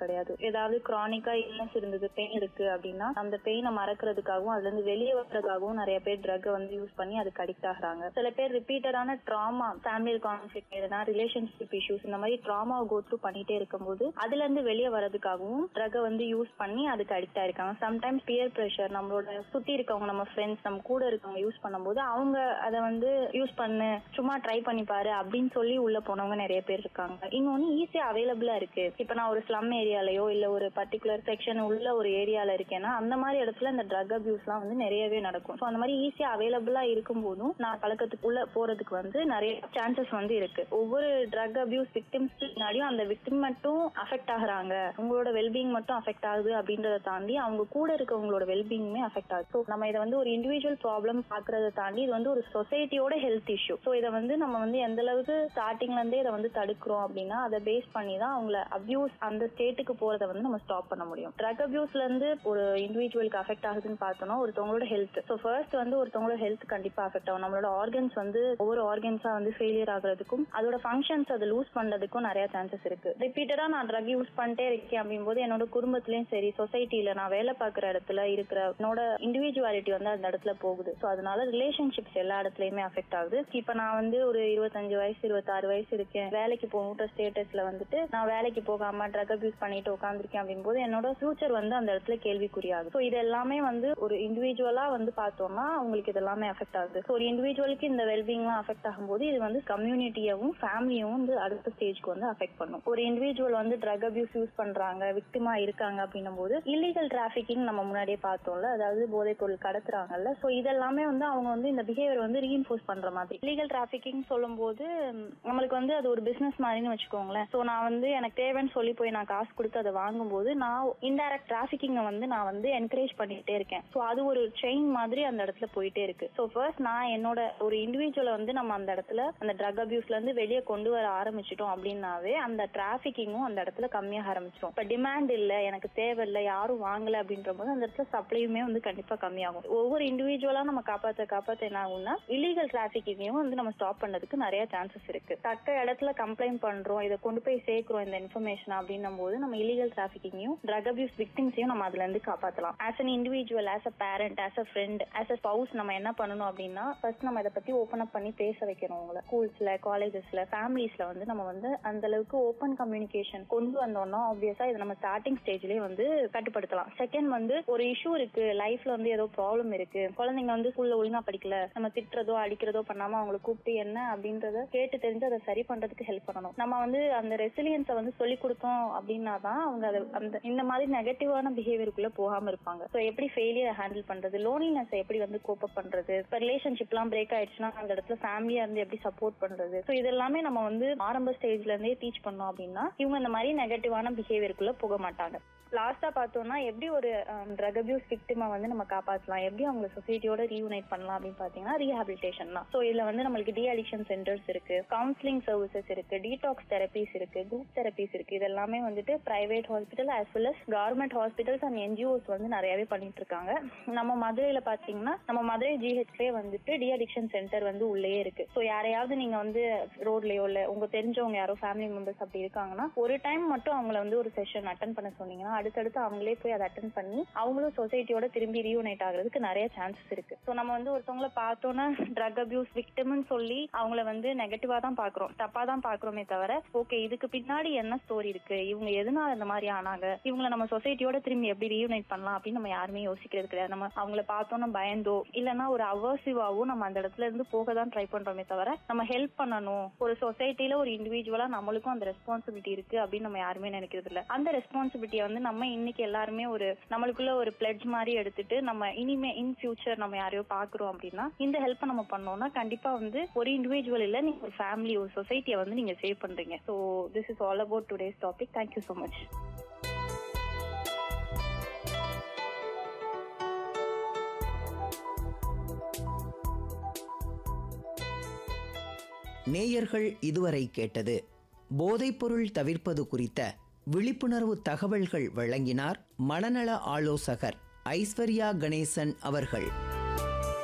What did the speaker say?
கிடையாது ஏதாவது கிரானிக்கா இல்னஸ் இருந்தது பெயின் இருக்கு அப்படின்னா அந்த பெயினை மறக்கிறதுக்காகவும் அதுல இருந்து வெளியே வர்றதுக்காகவும் நிறைய பேர் ட்ரக் வந்து யூஸ் பண்ணி அதுக்கு அடிக்ட் ஆகுறாங்க சில பேர் ரிப்பீட்டடான ட்ராமா ஃபேமிலி கான்ஃபிளிக் எதுனா ரிலேஷன்ஷிப் இஷ்யூஸ் இந்த மாதிரி ட்ராமாவை கோ த்ரூ பண்ணிட்டே இருக்கும்போது அதுல இருந்து வெளியே வர்றதுக்காகவும் ட்ரக்கை வந்து யூஸ் பண்ணி அதுக்கு அடிக்ட் ஆயிருக்காங்க சம்டைம்ஸ் பியர் ப்ரெஷர் நம்மளோட சுத்தி இருக்கவங்க நம்ம ஃப்ரெண்ட்ஸ் நம்ம கூட இருக்கவங்க யூஸ் பண்ணும்போது அவங்க அதை வந்து யூஸ் பண்ணு சும்மா ட்ரை பண்ணி பாரு அப்படின்னு சொல்லி உள்ள போனவங்க நிறைய பேர் இருக்காங்க இன்னொன்னு ஈஸியா அவைலபிளா இருக்கு இப்ப நான் ஒரு ஸ்லம் ஏரியாலயோ இல்ல ஒரு பர்டிகுலர் செக்ஷன் உள்ள ஒரு ஏரியால இருக்கேன்னா அந்த மாதிரி இடத்துல இந்த ட்ரக் அபியூஸ்லாம் வந்து நிறையவே நடக்கும் ஸோ அந்த மாதிரி ஈஸியா அவைலபிளா இருக்கும் போதும் நான் பழக்கத்துக்குள்ள போறதுக்கு வந்து நிறைய சான்சஸ் வந்து இருக்கு ஒவ்வொரு ட்ரக் அபியூஸ் விக்டிம்ஸ் பின்னாடியும் அந்த விக்டிம் மட்டும் அஃபெக்ட் ஆகுறாங்க உங்களோட வெல்பீங் மட்டும் அஃபெக்ட் ஆகுது அப்படின்றத தாண்டி அவங்க கூட இருக்கவங்களோட வெல்பீங்குமே அஃபெக்ட் ஆகுது ஸோ நம்ம இதை வந்து ஒரு இண்டிவிஜுவல் ப்ராப்ளம் பாக்குறத தாண்டி இது வந்து ஒரு சொசைட்டியோட ஹெல்த் இஷ்யூ ஸோ இதை வந்து நம்ம வந்து எந்த அளவுக்கு ஸ்டார்டிங்ல இருந்தே இதை வந்து தடுக்கிறோம் அப்படின்னா அதை பேஸ் பண்ணி தான் அவங்கள அபியூஸ் அந்த ஸ்டேட்டுக்கு போறதை வந்து நம்ம ஸ்டாப் பண்ண முடியும் ட்ரக் அபியூஸ்ல இருந்து ஒரு இண்டிவிஜுவலுக்கு அஃபெக்ட் ஆகுதுன்னு பார்த்தோம்னா ஒருத்தவங்களோட ஹெல்த் ஸோ ஃபர்ஸ்ட் வந்து ஒருத்தவங்களோட ஹெல்த் கண்டிப்பா அஃபெக்ட் ஆகும் நம்மளோட ஆர்கன்ஸ் வந்து ஒவ்வொரு ஆர்கன்ஸா வந்து ஃபெயிலியர் ஆகுறதுக்கும் அதோட ஃபங்க்ஷன்ஸ் அதை லூஸ் பண்றதுக்கும் நிறைய சான்சஸ் இருக்கு ரிப்பீட்டடா நான் ட்ரக் யூஸ் பண்ணிட்டே இருக்கேன் அப்படிங்கும்போது என்னோட குடும்பத்திலயும் சரி சொசைட்டில நான் வேலை பார்க்குற இடத்துல இருக்கிற என்னோட இண்டிவிஜுவாலிட்டி வந்து அந்த இடத்துல போகுது ஸோ அதனால ரிலேஷன்ஷிப்ஸ் எல்லா இடத்துலயுமே அஃபெக்ட் ஆகுது இப்போ நான் வந்து ஒரு இருபத்தஞ்சு வயசு இருபத்தாறு வயசு இருக்கேன் வேலைக்கு போகணுன்ற ஸ்டேட்டஸ்ல வந்துட்டு நான் வேலைக்கு போகாம ட்ரக் அபியூஸ் பண்ணிட்டு உட்காந்துருக்கேன் அப்படிங்கும்போது என்னோட ஃபியூச்சர் வந்து அந்த இடத்துல கேள்விக்குறியாகுது ஸோ இது எல்லாமே வந்து ஒரு இண்டிவிஜுவலா வந்து பார்த்தோம்னா அவங்களுக்கு இது எல்லாமே அஃபெக்ட் ஆகுது ஸோ ஒரு இண்டிவிஜுவலுக்கு இந்த வெல்பீங்லாம் அஃபெக்ட் ஆகும்போது இது வந்து கம்யூனிட்டியவும் ஃபேமிலியும் வந்து அடுத்த ஸ்டேஜ்க்கு வந்து அஃபெக்ட் பண்ணும் ஒரு இண்டிவிஜுவல் வந்து ட்ரக் அபியூஸ் யூஸ் பண்றாங்க விக்டிமா இருக்காங்க அப்படின்னும் போது இல்லீகல் டிராபிகிங் நம்ம முன்னாடியே பார்த்தோம்ல அதாவது போதைப் பொருள் கடத்துறாங்கல்ல ஸோ இதெல்லாமே வந்து அவங்க வந்து இந்த பிஹேவியர் வந்து ரீஇன்ஃபோர்ஸ் பண்ற மாதிரி இல்லீகல் டிராபிகிங் சொல்லும் போது ம், நம்மளுக்கு வந்து அது ஒரு பிசினஸ் மாதிரின்னு வச்சுக்கோங்களேன் ஸோ நான் வந்து எனக்கு தேவைன்னு சொல்லி போய் நான் காசு கொடுத்து அதை வாங்கும்போது நான் இன்டைரக்ட் டிராபிகிங்கை வந்து நான் வந்து என்கரேஜ் பண்ணிட்டே இருக்கேன் ஸோ அது ஒரு செயின் மாதிரி அந்த இடத்துல போயிட்டே இருக்கு ஸோ ஃபர்ஸ்ட் நான் என்னோட ஒரு இண்டிவிஜுவலை வந்து நம்ம அந்த இடத்துல அந்த ட்ரக் அபியூஸ்ல இருந்து வெளியே கொண்டு வர ஆரம்பிச்சிட்டோம் அப்படின்னாவே அந்த டிராபிகிங்கும் அந்த இடத்துல கம்மியாக ஆரம்பிச்சிடும் இப்போ டிமாண்ட் இல்லை எனக்கு தேவை இல்லை யாரும் வாங்கல அப்படின்ற போது அந்த இடத்துல சப்ளையுமே வந்து கண்டிப்பா கம்மியாகும் ஒவ்வொரு இண்டிவிஜுவலா நம்ம காப்பாற்ற காப்பாற்ற என்ன ஆகும்னா இல்லீகல் டிராபிகிங்கையும் வந்து நம்ம ஸ்டாப் பண்ணதுக்கு நிறைய சான்சஸ் இருக்கு தக்க இடத்துல கம்ப்ளைண்ட் பண்றோம் இதை கொண்டு போய் சேர்க்கிறோம் இந்த இன்ஃபர்மேஷன் அப்படின்னும் போது நம்ம இல்லீகல் டிராபிகிங்கையும் ட்ரக் அபியூஸ் விக்டிம்ஸையும் நம்ம அதுல இருந்து காப்பாற்றலாம் as an individual as a parent as a friend as a spouse நம்ம என்ன பண்ணணும் அப்படின்னா ஃபர்ஸ்ட் நம்ம இதை பத்தி ஓப்பன் அப் பண்ணி பேச வைக்கணும் உங்களை ஸ்கூல்ஸ்ல காலேஜஸ்ல ஃபேமிலிஸ்ல வந்து நம்ம வந்து அந்த அளவுக்கு ஓப்பன் கம்யூனிகேஷன் கொண்டு வந்தோம்னா ஆப்வியஸா இது நம்ம ஸ்டார்டிங் ஸ்டேஜ்லயே வந்து கட்டுப்படுத்தலாம் செகண்ட் வந்து ஒரு இஷ்யூ இருக்கு லைஃப்ல வந்து ஏதோ ப்ராப்ளம் இருக்கு குழந்தைங்க வந்து ஸ்கூல்ல ஒழுங்கா படிக்கல நம்ம திட்டுறதோ அடிக்கிறதோ பண்ணாம அவங்களை கூப்பிட்டு என்ன அப்படின்றத கேட்டு தெரிஞ்சு அதை சரி பண்றதுக்கு ஹெல்ப் பண்ணணும் நம்ம வந்து அந்த ரெசிலியன்ஸை வந்து சொல்லி கொடுத்தோம் அப்படின்னா தான் அவங்க அதை அந்த இந்த மாதிரி நெகட்டிவான பிஹேவியருக்குள்ள போகாம இருப்பாங்க ஸோ எப்படி ஃபெயிலியரை ஹேண்டில் பண்றது லோனினஸ் எப்படி வந்து கோப் அப் பண்றது இப்போ ரிலேஷன்ஷிப்லாம் பிரேக் ஆயிடுச்சுன்னா அந்த இடத்துல ஃபேமிலியா இருந்து எப்படி சப்போர்ட் பண்றது ஸோ இதெல்லாமே நம்ம வந்து ஆரம்ப ஸ்டேஜ்ல இருந்தே டீச் பண்ணோம் அப்படின்னா இவங்க இந்த மாதிரி நெகட்டிவான பிஹேவியருக்குள்ள போக மாட்டாங்க லாஸ்டா பார்த்தோம்னா எப்படி ஒரு ட்ரக் அபியூஸ் விக்டிமா வந்து நம்ம காப்பாற்றலாம் எப்படி அவங்க சொசைட்டியோட ரீயூனைட் பண்ணலாம் அப்படின்னு பாத்தீங்கன்னா ரீஹாபிலிட்டேஷன் தான் ஸோ இதுல வந்து நம்மளுக்கு டி அடிக்ஷன் சென்டர்ஸ் இருக்கு கவுன்சிலிங் சர்வீசஸ் இருக்கு டீடாக்ஸ் தெரபிஸ் இருக்கு குரூப் தெரபிஸ் இருக்கு இதெல்லாமே வந்துட்டு private hospital as well as government hospitals and NGOs வந்து நிறையவே பண்ணிட்டு இருக்காங்க நம்ம மதுரையில பாத்தீங்கன்னா நம்ம மதுரை ஜிஹெச்லயே வந்துட்டு டி அடிக்ஷன் சென்டர் வந்து உள்ளே இருக்கு ஸோ யாரையாவது நீங்க வந்து ரோட்லயோ இல்ல உங்க தெரிஞ்சவங்க யாரோ ஃபேமிலி மெம்பர்ஸ் அப்படி இருக்காங்கன்னா ஒரு டைம் மட்டும் அவங்கள வந்து ஒரு செஷன் அட்டன் பண்ண சொன்னீங்கன்னா அடுத்தடுத்து அவங்களே போய் அதை அட்டன் பண்ணி அவங்களும் சொசைட்டியோட திரும்பி ரீயூனைட் ஆகுறதுக்கு நிறைய சான்சஸ் இருக்கு ஸோ நம்ம வந்து ஒருத்தவங்கள பார்த்தோன்னா ட்ரக் அபியூஸ் விக்டிம்னு சொல்லி அவங்கள வந்து நெகட்டிவா தான் பாக்குறோம் தப்பா தான் பாக்குறோமே தவிர ஓகே இதுக்கு பின்னாடி என்ன ஸ்டோரி இருக்கு இவங்க எதனால இந்த மாதிரி ஆனாங்க இவங்கள நம்ம சொசைட்டியோட திரும்பி எப்படி ரீயூனைட் பண்ணலாம் அப்படின்னு நம்ம யாருமே யோசிக்கிறது கிடையாது நம்ம அவங்கள பார்த்தோன்னா பயந்தோ இல்லைன்னா ஒரு அவர்சிவாவோ நம்ம அந்த இடத்துல இருந்து போக தான் ட்ரை பண்றோமே தவிர நம்ம ஹெல்ப் பண்ணணும் ஒரு சொசைட்டில ஒரு இண்டிவிஜுவலா நம்மளுக்கும் அந்த ரெஸ்பான்சிபிலிட்டி இருக்கு அப்படின்னு நம்ம யாருமே நினைக்கிறது இல்ல அந்த ரெஸ்பான்சிபிலிட்டியை வந்து நம்ம இன்னைக்கு எல்லாருமே ஒரு நம்மளுக்குள்ள ஒரு பிளட்ஜ் மாதிரி எடுத்துட்டு நம்ம இனிமே இன் ஃபியூச்சர் நம்ம யாரையோ பாக்குறோம் அப்படின்னா இந்த ஹெல்ப் நம்ம பண்ணோம்னா கண்டிப்பா வந்து ஒரு இண்டிவிஜுவல் இல்ல நீங்க ஒரு ஃபேமிலி ஒரு சொசைட்டியை வந்து நீங்க சேவ் பண்றீங்க so this is all about today's topic thank you so much நேயர்கள் இதுவரை கேட்டது போதைப்பொருள் தவிர்ப்பது குறித்த விழிப்புணர்வு தகவல்கள் வழங்கினார் மனநல ஆலோசகர் ஐஸ்வர்யா கணேசன் அவர்கள்